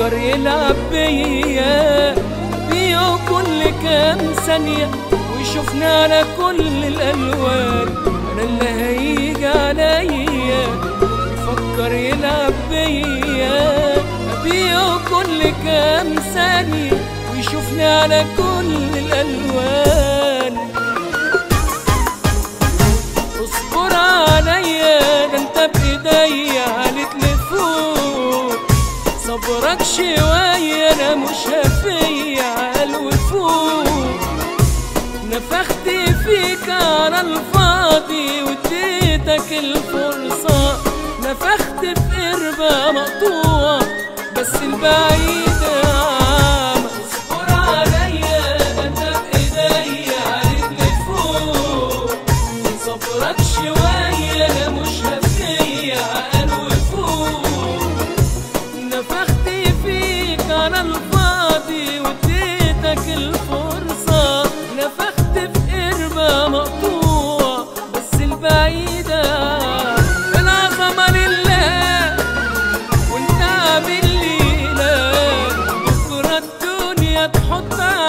فكر يلعب بيا بيو كل كام ثانية ويشوفني على كل الألوان أنا اللي هيجي عليا يفكر يلعب بيا بيو كل كام ثانية ويشوفني على كل الألوان اصبر عليا ده انت بايديا عليك لفوق صبرك شوية انا مش هفيا على الوفوق نفخت فيك على الفاضي واديتك الفرصة نفخت في قربة مقطوعة بس البعيدة عامة اصبر عليا ده انت بايديا عليك لفوق صبرك شوية أنا مش هفيا عقل وفوق نفخت فيك على الفاضي واديتك الفرصة نفخت في قربة مقطوعة بس البعيدة العظمة لله وانت عامل لي لا بكرة الدنيا تحط